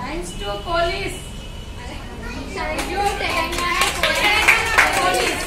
thanks to police thank you Telangana police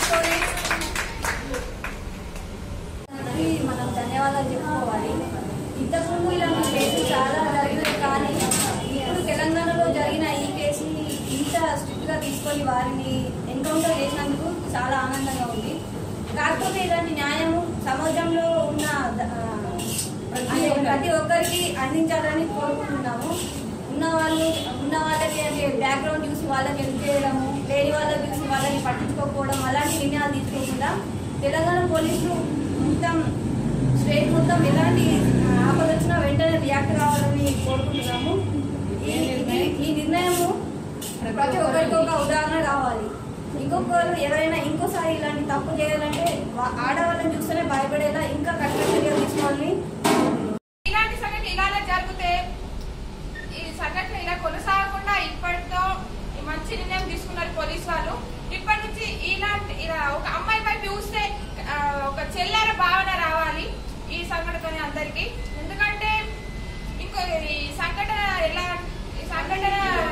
అందరికీ మనం ధన్యవాదాలు చెప్పుకోవాలి ఇంతకుముందు ఇలాంటి కేసులు చాలా జరిగినాయి కానీ ఇప్పుడు తెలంగాణలో జరిగిన ఈ కేసుని ఇంత స్ట్రిక్ట్గా తీసుకొని వారిని ఎన్కౌంటర్ చేసినందుకు చాలా ఆనందంగా ఉంది కాకపోతే ఇలాంటి న్యాయము సమాజంలో ఉన్న ద- ఆ, అంటే ప్రతి ఒక్కరికి అందించాలని కోరుకుంటున్నాము ఉన్న వాళ్ళు ఉన్న వాళ్ళకి అంటే బ్యాక్గ్రౌండ్ చూసి వాళ్ళకి హెల్ప్ చేయడము లేని వాళ్ళకి చూసి వాళ్ళని పట్టించుకోకపోవడం అలాంటి నిర్ణయాలు తీసుకోకుండా తెలంగాణ పోలీసులు మొత్తం స్టేట్ మొత్తం ఎలాంటి ఆపద వచ్చినా వెంటనే రియాక్ట్ కావాలని కోరుకుంటున్నాము ఈ ఈ- ఈ నిర్ణయము ప్రతి ఒక్కరికి ఒక ఉదాహరణ కావాలి ఇంకొకరు ఎవరైనా ఇంకోసారి ఇలాంటి తప్పు చేయాలంటే వా- ఆడవాళ్ళని చూస్తేనే భయపడేలా ఇంకా కఠిన చర్యలు తీసుకోవాలని ఇలాంటి సంఘటన ఇలానే జరిగితే ఈ సంఘటన ఇలా కొనసాగకుండా ఇప్పటితో ఈ మంచి నిర్ణయం తీసుకున్నారు పోలీసు వాళ్ళు ఇప్పటి నుంచి ఇలాంటి ఇలా ఒక అమ్మాయి వైపు చూస్తే ఆ, ఒక చెల్లెల భావన రావాలి ఈ సంఘటన అందరికి ఎందుకంటే ఇంకో ఈ సంఘటన ఎలా ఈ సంఘటన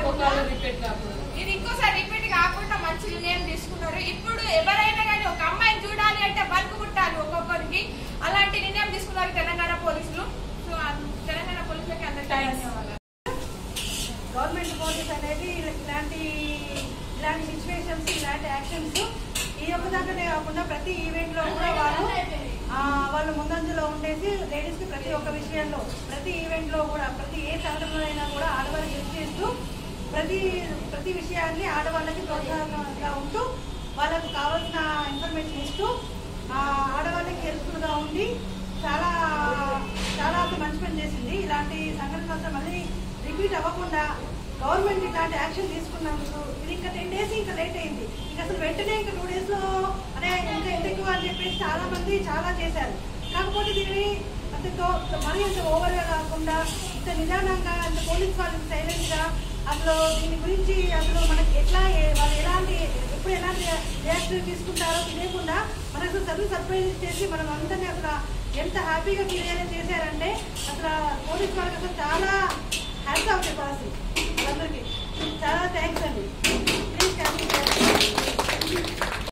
ఇది ఇంకోసారి రిపీట్ కాకుండా మంచి నిర్ణయం తీసుకున్నారు ఇప్పుడు ఎవరైనా కానీ ఒక అమ్మాయిని చూడాలి అంటే బల్క్ పుట్టాలి ఒక్కొక్కరికి అలాంటి నిర్ణయం తీసుకున్నారు తెలంగాణ పోలీసులు సో ఆ తెలంగాణ పోలీసులకి అందరికీ ధన్యవాదాలు గవర్నమెంట్ పోలీస్ అనేది ఇలాంటి ఇలాంటి సిచ్యువేషన్స్ ఇలాంటి యాక్షన్స్ ఈ ఒక్క దాంట్లోనే కాకుండా ప్రతి ఈవెంట్ లో కూడా వాళ్ళు ఆ, వాళ్ళు ముందంజలో ఉండేసి లేడీస్ కి ప్రతి ఒక్క విషయంలో ప్రతి ఈవెంట్ లో కూడా ప్రతి ఏ సంఘటనలో అయినా కూడా ఆడవాళ్ళకి హెల్ప్ చేస్తూ ప్రతి ప్రతి విషయాన్ని ఆడవాళ్ళకి ప్రోత్సాహంగా ఉంటూ వాళ్ళకు కావాల్సిన ఇన్ఫర్మేషన్ ఇస్తూ ఆ, ఆడవాళ్ళకి హెల్ప్ఫుల్ గా ఉండి చాలా చాలా అసలు మంచి పని చేసింది ఇలాంటి సంఘటనలు అసలు మళ్ళీ రిపీట్ అవ్వకుండా గవర్నమెంట్ ఇలాంటి యాక్షన్ తీసుకున్నందుకు ఇది ఇంకా టెన్ డేస్ ఇంకా లేట్ అయింది ఇంకా అసలు వెంటనే ఇంకా టూ డేస్ లో అనే ఇంకా ఎంత ఎక్కువ అని చెప్పేసి చాలా మంది చాలా చేశారు కాకపోతే దీనిని అంత తో- మరీ అంత ఓవర్ గా కాకుండా ఇంత నిదానంగా అంత పోలీస్ వాళ్ళు సైలెంట్ గా అసలు దీని గురించి అసలు మనకి ఎట్లా ఏ- వాళ్ళు ఎలాంటి ఎప్పుడు ఎలాంటి రియాక్షన్ తీసుకుంటారో తెలియకుండా మనకు సర్వీస్ సర్ప్రైజ్ చేసి మనం అందరినీ అసలు ఎంత హ్యాపీగా ఫీల్ అయ్యేలా చేశారంటే అసలు పోలీస్ వాళ్ళకి అసలు చాలా